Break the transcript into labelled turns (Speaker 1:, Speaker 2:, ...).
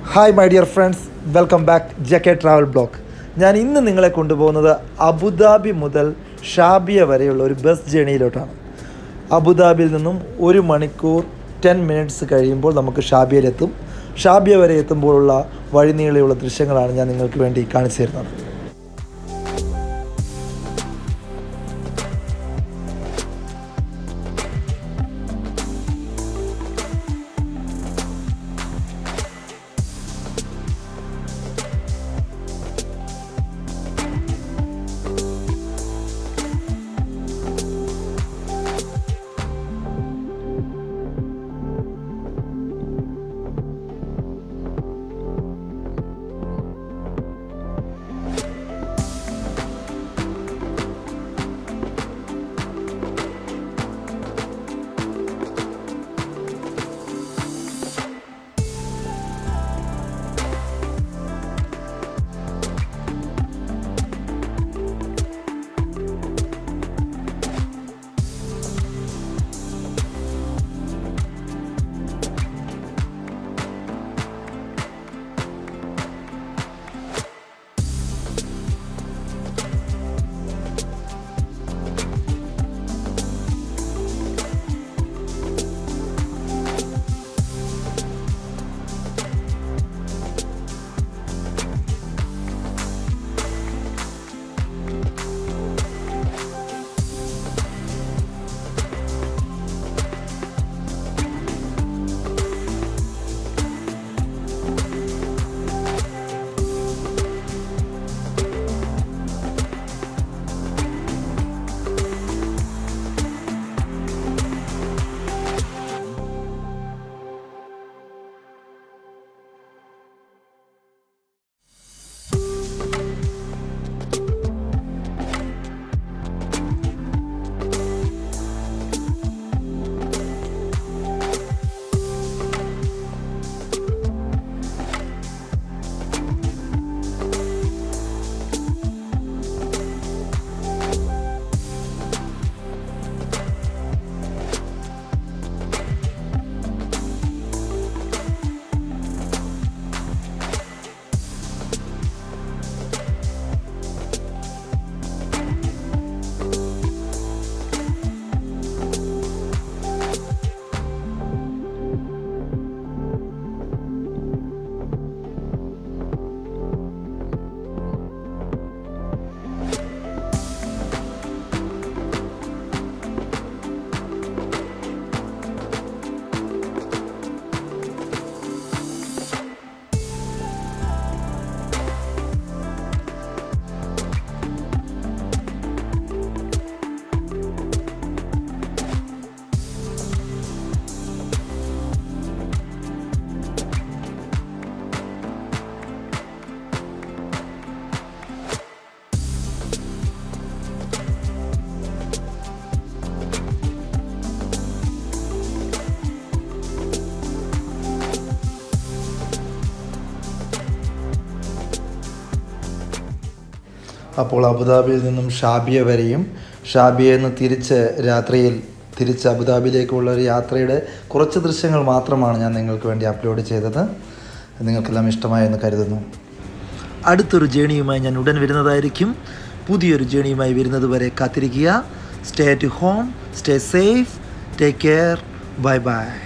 Speaker 1: hi my dear friends welcome back J travel blog ഞാൻ ഇന്ന് നിങ്ങളെ കൊണ്ടുപോകുന്നത് അബുദാബി മുതൽ ഷാബിയ വരെയുള്ള ഒരു ബസ് ജേണിയിലോട്ടാണ് അബുദാബിയിൽ നിന്നും ഒരു മണിക്കൂർ ടെൻ മിനിറ്റ്സ് കഴിയുമ്പോൾ നമുക്ക് ഷാബിയയിലെത്തും ഷാബിയ വരെ എത്തുമ്പോഴുള്ള വഴിനീളെയുള്ള ദൃശ്യങ്ങളാണ് ഞാൻ നിങ്ങൾക്ക് വേണ്ടി കാണിച്ചു തരുന്നത് അപ്പോൾ അബുദാബിയിൽ നിന്നും ഷാബിയ വരെയും ഷാബിയയിൽ നിന്ന് തിരിച്ച് രാത്രിയിൽ തിരിച്ച് അബുദാബിയിലേക്കുള്ള ഒരു യാത്രയുടെ കുറച്ച് ദൃശ്യങ്ങൾ മാത്രമാണ് ഞാൻ നിങ്ങൾക്ക് വേണ്ടി അപ്ലോഡ് ചെയ്തത് നിങ്ങൾക്കെല്ലാം ഇഷ്ടമായെന്ന് കരുതുന്നു അടുത്തൊരു ജേണിയുമായി ഞാൻ ഉടൻ വരുന്നതായിരിക്കും പുതിയൊരു ജേണിയുമായി വരുന്നത് വരെ കാത്തിരിക്കുക stay at home stay safe take care bye by